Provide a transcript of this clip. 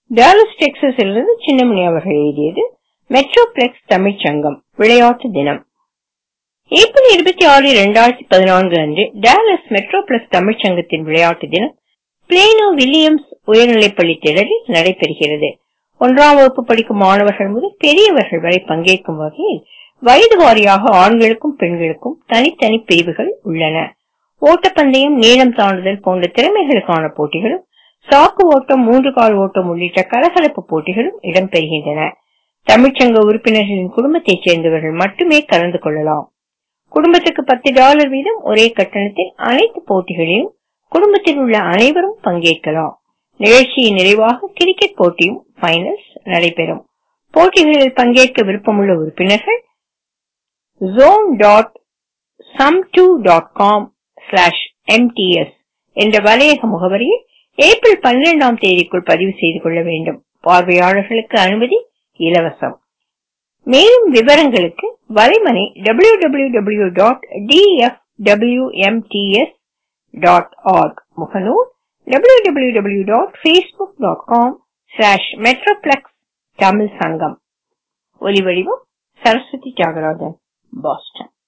Dallas டெக்சாஸிலிருந்து Chinnamani அவர்கள் எழுதியது metroplex தமிழ்ச் சங்கம் விளையாட்டு தினம் ஏப்ரல் இருபத்தி ஆறு இரண்டாயிரத்தி பதினான்கு அன்று டாலஸ் மெட்ரோபிளஸ் தமிழ்ச் சங்கத்தின் விளையாட்டு தினம் பிளேனோ வில்லியம்ஸ் உயர்நிலைப்பள்ளி திடலில் நடைபெறுகிறது ஒன்றாம் வகுப்பு படிக்கும் மாணவர்கள் முதல் பெரியவர்கள் வரை பங்கேற்கும் வகையில் வயது வாரியாக ஆண்களுக்கும் பெண்களுக்கும் தனித்தனி பிரிவுகள் உள்ளன ஓட்டப்பந்தயம் நீளம் தாண்டுதல் போன்ற திறமைகளுக்கான போட்டிகளும் சாக்கு ஓட்டம் மூன்று கால் ஓட்டம் உள்ளிட்ட கலகலப்பு போட்டிகளும் இடம்பெறுகின்றன தமிழ்ச்சங்க உறுப்பினர்களின் குடும்பத்தைச் சேர்ந்தவர்கள் மட்டுமே கலந்து கொள்ளலாம் குடும்பத்துக்கு பத்து டாலர் வீதம் ஒரே கட்டணத்தில் அனைத்து போட்டிகளிலும் குடும்பத்தில் உள்ள அனைவரும் பங்கேற்கலாம் நிகழ்ச்சியின் நிறைவாக கிரிக்கெட் போட்டியும் பைனல்ஸ் நடைபெறும் போட்டிகளில் பங்கேற்க விருப்பமுள்ள உறுப்பினர்கள் join dot sum two dot com slash MTS என்ற வலையக முகவரியில் ஏப்ரல் பன்னிரெண்டாம் தேதிக்குள் பதிவு செய்து கொள்ள வேண்டும் பார்வையாளர்களுக்கு அனுமதி இலவசம் மேலும் விவரங்களுக்கு வலைமனை W W W dot DFWMTS dot org முகநூல் W W W dot Facebook dot com slash Metroplex Tamil Sangam ஒலிவடிவம் சரஸ்வதி தியாகராஜன் பாஸ்டன்